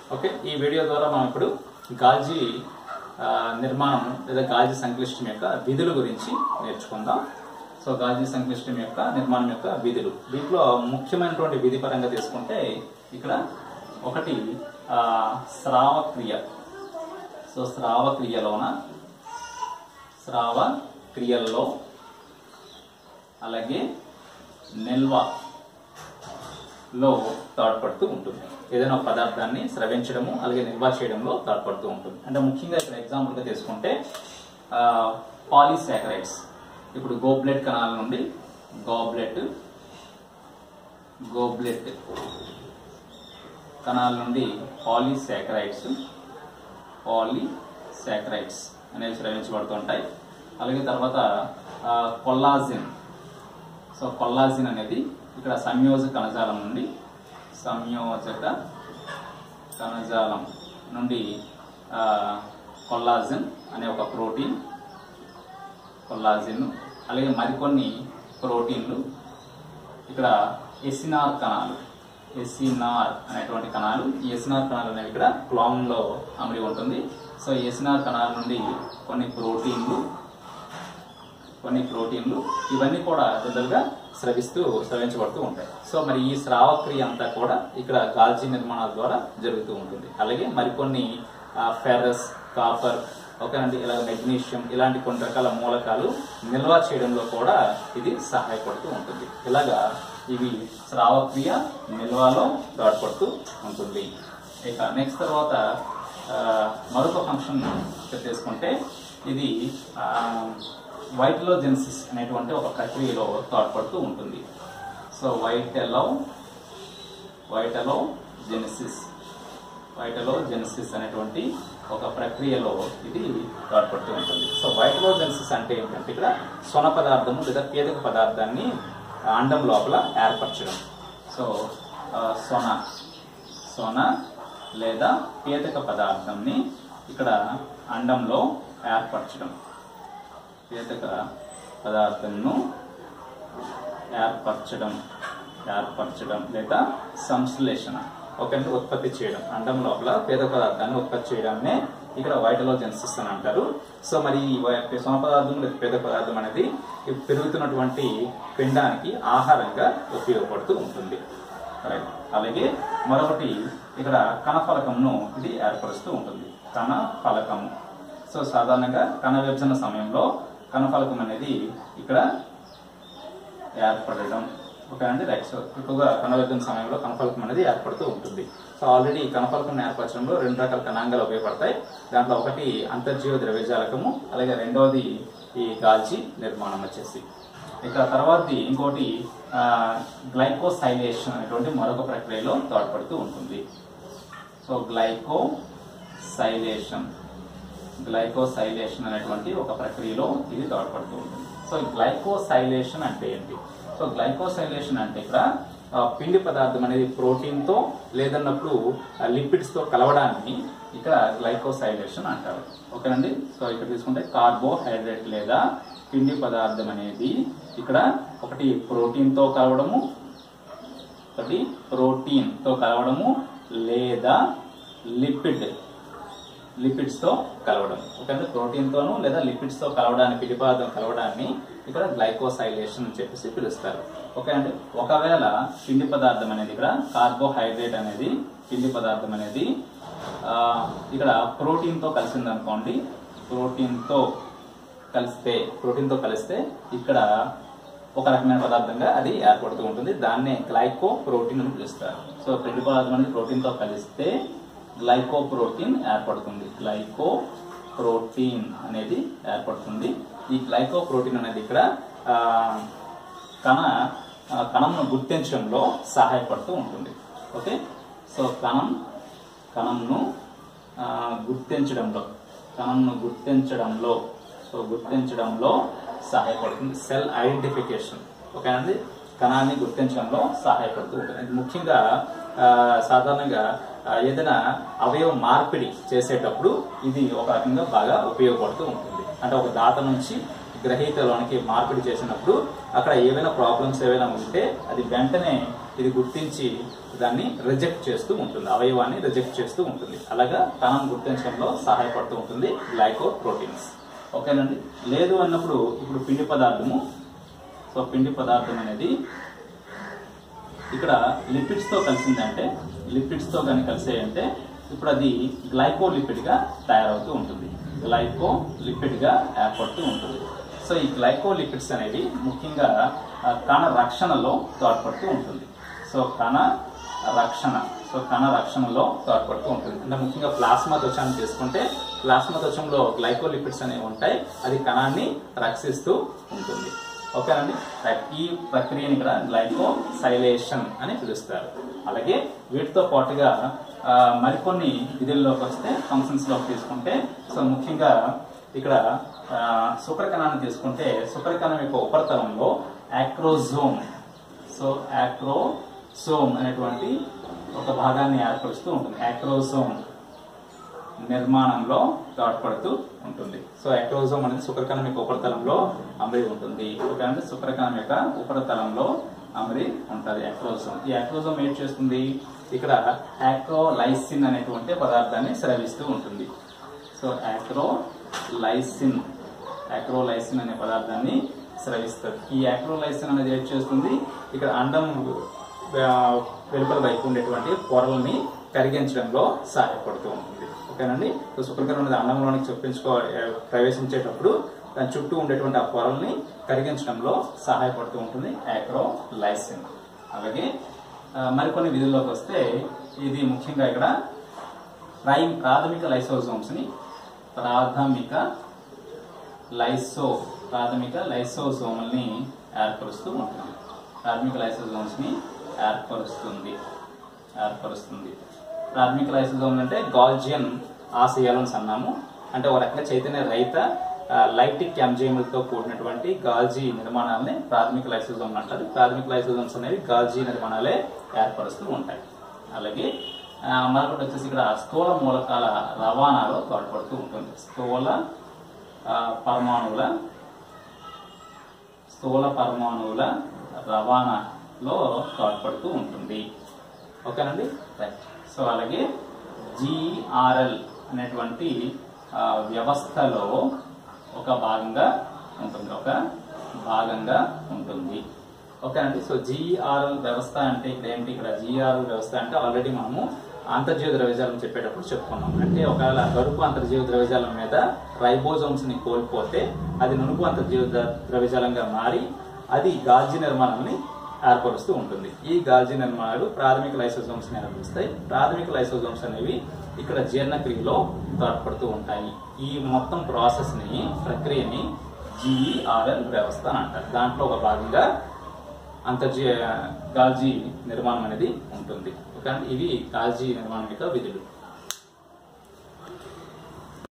Okay ఈ video ద్వారా మనం ఇప్పుడు గాల్జీ ఆ, నిర్మాణం లేదా గాల్జీ సంక్లిష్టం యొక్క విధుల గురించి నేర్చుకుందాం సో గాల్జీ సంక్లిష్టం యొక్క నిర్మాణం యొక్క విధులు దీంట్లో ముఖ్యమైనటువంటి విధి పరంగా తీసుకుంటే ఇక్కడ ఒకటి ఆ, స్రావ క్రియ సో స్రావ క్రియలోన స్రావ క్రియల్లో అలాగే నిల్వ లో తోడ్పడుతూ ఉంటుంది ఏదైనా ఒక పదార్థాన్ని స్రవించడము అలాగే నిల్వ చేయడంలో తోడ్పడుతూ ఉంటుంది అంటే ముఖ్యంగా ఇక్కడ ఎగ్జాంపుల్గా తీసుకుంటే పాలీసాకరైడ్స్ ఇప్పుడు గోబ్లెట్ కణాల నుండి గోబ్లెట్ గోబ్లెట్ కణాల నుండి పాలీసాకరైడ్స్ పాలీసాకరైడ్స్ అనేవి స్రవించబడుతుంటాయి అలాగే తర్వాత కొల్లాజిన్ సో కొల్లాజిన్ అనేది ఇక్కడ సంయోజక కణజాలం నుండి సంయోజక కణజాలం నుండి ఆ, కొల్లాజిన్ అనే ఒక ప్రోటీన్ కొల్లాజిన్ అలాగే మరికొన్ని ప్రోటీన్లు ఇక్కడ ఎసినార్ కణాలు ఎసినార్ అనేటువంటి కణాలు ఈ ఎసినార్ కణాలు అనేవి ఇక్కడ క్లాంలో అమరి ఉంటుంది సో ఈ ఎసినార్ కణాల నుండి కొన్ని ప్రోటీన్లు కొన్ని ప్రోటీన్లు ఇవన్నీ కూడా జనరల్గా స్రవిస్తూ స్రవించబడుతూ ఉంటాయి సో మరి ఈ స్రావక్రియ అంతా కూడా ఇక్కడ గాల్జీ నిర్మాణాల ద్వారా జరుగుతూ ఉంటుంది అలాగే మరికొన్ని ఫెరస్ కాపర్ ఓకేనండి ఇలా మెగ్నీషియం ఇలాంటి కొన్ని రకాల మూలకాలు నిల్వ చేయడంలో కూడా ఇది సహాయపడుతూ ఉంటుంది ఇలాగా ఇవి స్రావక్రియ నిల్వలో తోడ్పడుతూ ఉంటుంది ఇక నెక్స్ట్ తర్వాత ఆ, మరొక ఫంక్షన్ తీసుకుంటే ఇది ఆ, వైటలోజెన్సిస్ అనేటువంటి ఒక ప్రక్రియలో తోడ్పడుతూ ఉంటుంది so vitello vitellogenesis vitellogenesis అనేటువంటి ఒక ప్రక్రియలో ఇది తోడ్పడుతూ ఉంటుంది సో వైటలో జెనసిస్ అంటే ఏంటంటే ఇక్కడ సొన పదార్థము లేదా పీదక పదార్థాన్ని అండం లోపల ఏర్పరచడం సో ఆ, సొన సొన లేదా పీతక పదార్థంని ఇక్కడ అండంలో ఏర్పరచడం పీతక పదార్థంను ఏర్పరచడం ఏర్పరచడం లేదా సంశ్లేషణ ఒకరిని ఉత్పత్తి చేయడం అండం లోపల పేద పదార్థాన్ని ఉత్పత్తి చేయడాన్ని ఇక్కడ వైటలోజెన్సిస్ అని అంటారు సో మరి ఈ వై- సోమ పదార్థం లేదా పేద పదార్థం అనేది ఈ పెరుగుతున్నటువంటి పిండానికి ఆహారంగా ఉపయోగపడుతూ ఉంటుంది రైట్. అలాగే మరొకటి ఇక్కడ కణఫలకంను ఇది ఏర్పరుస్తూ ఉంటుంది కణ ఫలకము సో సాధారణంగా కణ విభజన సమయంలో కణఫలకం అనేది ఇక్కడ ఏర్పడడం ఓకేనండి రైట్ సో ఎక్కువగా కణవిభజన సమయంలో కణఫలకం అనేది ఏర్పడుతూ ఉంటుంది సో ఆల్రెడీ ఈ కణఫలకం ఏర్పరచడంలో రెండు రకాల కణాంగాలు ఉపయోగపడతాయి దాంట్లో ఒకటి అంతర్జీవ ద్రవ్యజాలకము అలాగే రెండవది ఈ గాల్జీ నిర్మాణం వచ్చేసి ఇక తర్వాతది ఇంకోటి గ్లైకోసైలేషన్ అనేటువంటి మరొక ప్రక్రియలో తోడ్పడుతూ ఉంటుంది సో గ్లైకోసైలేషన్ గ్లైకోసైలేషన్ అనేటువంటి ఒక ప్రక్రియలో ఇది తోడ్పడుతూ ఉంటుంది సో ఈ గ్లైకోసైలేషన్ అంటే ఏంటి సో గ్లైకోసైలేషన్ అంటే ఇక్కడ ఆ, పిండి పదార్థం అనేది ప్రోటీన్ తో లేదన్నప్పుడు లిపిడ్స్ తో కలవడాన్ని ఇక్కడ గ్లైకోసైలేషన్ అంటారు ఓకేనండి సో ఇక్కడ తీసుకుంటే కార్బోహైడ్రేట్ లేదా పిండి పదార్థం అనేది ఇక్కడ ఒకటి ప్రోటీన్ తో కలవడము ఒకటి ప్రోటీన్ తో కలవడము లేదా లిపిడ్ లిపిడ్స్ తో కలవడం ఓకే ప్రోటీన్ తోను లేదా లిపిడ్స్ తో కలవడాన్ని పిండి పదార్థం కలవడాన్ని ఇక్కడ గ్లైకోసైలేషన్ అని చెప్పేసి పిలుస్తారు ఓకే అండి ఒకవేళ పిండి పదార్థం అనేది ఇక్కడ కార్బోహైడ్రేట్ అనేది పిండి పదార్థం అనేది ఆ, ఇక్కడ ప్రోటీన్ తో కలిసింది అనుకోండి ప్రోటీన్ తో కలిస్తే ప్రోటీన్ తో కలిస్తే ఇక్కడ ఒక రకమైన పదార్థంగా అది ఏర్పడుతూ ఉంటుంది దాన్నే గ్లైకో ప్రోటీన్ అని పిలుస్తారు సో పిండి పదార్థం అనేది ప్రోటీన్ తో కలిస్తే గ్లైకో ప్రోటీన్ ఏర్పడుతుంది గ్లైకో ప్రోటీన్ అనేది ఏర్పడుతుంది ఈ గ్లైకో ప్రోటీన్ అనేది ఇక్కడ ఆ, కణ ఆ, కణంను గుర్తించడంలో సహాయపడుతూ ఉంటుంది ఓకే సో కణం కణంను ఆ, గుర్తించడంలో కణంను గుర్తించడంలో సో గుర్తించడంలో సహాయపడుతుంది సెల్ ఐడెంటిఫికేషన్ ఓకేనండి కణాన్ని గుర్తించడంలో సహాయపడుతూ ఉంటుంది ఇది ముఖ్యంగా ఆ, సాధారణంగా ఆ, ఏదైనా అవయవ మార్పిడి చేసేటప్పుడు ఇది ఒక రకంగా బాగా ఉపయోగపడుతూ ఉంటుంది అంటే ఒక దాత నుంచి గ్రహీతలోనికి మార్పిడి చేసినప్పుడు అక్కడ ఏవైనా ప్రాబ్లమ్స్ ఏవైనా ఉంటే అది వెంటనే ఇది గుర్తించి దాన్ని రిజెక్ట్ చేస్తూ ఉంటుంది అవయవాన్ని రిజెక్ట్ చేస్తూ ఉంటుంది అలాగా కణం గుర్తించడంలో సహాయపడుతూ ఉంటుంది గ్లైకో ప్రోటీన్స్ ఓకేనండి లేదు అన్నప్పుడు ఇప్పుడు పిండి పదార్థము సో పిండి పదార్థం అనేది ఇక్కడ లిపిడ్స్ తో కలిసిందంటే లిపిడ్స్ తో కానీ కలిసాయంటే ఇప్పుడు అది గ్లైకోలిపిడ్ గా తయారవుతూ ఉంటుంది గ్లైకో లిపిడ్ గా ఏర్పడుతూ ఉంటుంది సో ఈ గ్లైకోలిపిడ్స్ అనేవి ముఖ్యంగా ఆ, కణ రక్షణలో తోడ్పడుతూ ఉంటుంది సో కణ రక్షణ సో కణ రక్షణలో తోడ్పడుతూ ఉంటుంది అంటే ముఖ్యంగా ప్లాస్మా త్వచాన్ని తీసుకుంటే ప్లాస్మా త్వచంలో గ్లైకోలిపిడ్స్ అనేవి ఉంటాయి అది కణాన్ని రక్షిస్తూ ఉంటుంది ఓకేనండి రైట్ ఈ ప్రక్రియని ఇక్కడ గ్లైకోసైలేషన్ అని పిలుస్తారు అలాగే వీటితో పాటుగా ఆ, మరికొన్ని విధుల్లోకి వస్తే ఫంక్షన్స్ లోకి తీసుకుంటే సో ముఖ్యంగా ఇక్కడ ఆ, శుక్రకణాన్ని తీసుకుంటే శుక్రకణం యొక్క ఉపరితలంలో యాక్రోజోమ్ సో యాక్రోసోమ్ అనేటువంటి ఒక భాగాన్ని ఏర్పరుస్తూ ఉంటుంది యాక్రోసోమ్ నిర్మాణంలో తోడ్పడుతూ ఉంటుంది సో యాక్రోజోమ్ అనేది శుక్రకణం యొక్క ఉపరితలంలో అమరి ఉంటుంది అంటే శుక్రకణం యొక్క ఉపరితలంలో అమరి ఉంటుంది యాక్రోజోమ్ ఈ యాక్రోజోమ్ ఏం చేస్తుంది ఇక్కడ యాక్రోలైసిన్ అనేటువంటి పదార్థాన్ని స్రవిస్తూ ఉంటుంది సో యాక్రోలైసిన్ యాక్రోలైసిన్ అనే పదార్థాన్ని స్రవిస్తుంది ఈ యాక్రోలైసిన్ అనేది ఏం చేస్తుంది ఇక్కడ అండం ఆ, వెలుపల వైపు ఉండేటువంటి పొరల్ని కరిగించడంలో సహాయపడుతూ ఉంటుంది ఓకేనండి సో శుక్రకణం అనేది అండంలోనికి చొప్పించుకో ఆ, ప్రవేశించేటప్పుడు దాని చుట్టూ ఉండేటువంటి ఆ పొరల్ని కరిగించడంలో సహాయపడుతూ ఉంటుంది యాక్రోలైసిన్ అలాగే ఆ, మరికొన్ని విధుల్లోకి వస్తే ఇది ముఖ్యంగా ఇక్కడ ప్రైమ్ ప్రాథమిక లైసోజోమ్స్ ని ప్రాథమిక లైసో ప్రాథమిక లైసోజోమల్ని ఏర్పరుస్తూ ఉంటుంది ప్రాథమిక లైసోజోమ్స్ ని ఏర్పరుస్తుంది ఏర్పరుస్తుంది ప్రాథమిక లైసోజోమ్ అంటే గాల్జియన్ ఆశయాలను అన్నాము అంటే ఒక రకంగా చైతన్య రహిత ఆ, లైటిక్ ఎంజైములతో కూడినటువంటి గాల్జీ నిర్మాణాలని ప్రాథమిక లైసోజోమ్ అంటారు ప్రాథమిక లైసోజోమ్స్ అనేవి గాల్జీ నిర్మాణాలే ఏర్పరుస్తూ ఉంటాయి అలాగే ఆ, మరొకటి వచ్చేసి ఇక్కడ స్థూల మూలకాల రవాణాలో తోడ్పడుతూ ఉంటుంది స్థూల ఆ, పరమాణువుల స్థూల పరమాణువుల రవాణాలో తోడ్పడుతూ ఉంటుంది ఓకేనండి రైట్ సో అలాగే జిఆర్ఎల్ అనేటువంటి ఆ, వ్యవస్థలో ఒక భాగంగా ఉంటుంది ఒక భాగంగా ఉంటుంది ఓకేనండి సో జిఆర్ఎల్ వ్యవస్థ అంటే ఇక్కడ ఏంటి ఇక్కడ జిఆర్ఎల్ వ్యవస్థ అంటే ఆల్రెడీ మనము అంతర్జీవ ద్రవ్యజాలం చెప్పేటప్పుడు చెప్పుకున్నాం అంటే ఒకవేళ గరుపు అంతర్జీవ ద్రవ్యజాలం మీద రైబోజోమ్స్ ని కోల్పోతే అది నునుపు అంతర్జీవ ద్ర- ద్రవ్యజాలంగా మారి అది గాల్జీ నిర్మాణాన్ని ఏర్పరుస్తూ ఉంటుంది ఈ గాల్జీ నిర్మాణాలు ప్రాథమిక లైసోజోమ్స్ ని ఏర్పరుస్తాయి ప్రాథమిక లైసోజోమ్స్ అనేవి ఇక్కడ జీర్ణక్రియలో తోడ్పడుతూ ఉంటాయి ఈ మొత్తం ప్రాసెస్ ని ప్రక్రియని జిఈఆర్ఎల్ వ్యవస్థ అని అంటారు దాంట్లో ఒక భాగంగా అంతర్జీ గాల్జీ నిర్మాణం అనేది ఉంటుంది ఓకే అండి ఇవి గాల్జీ నిర్మాణం యొక్క విధులు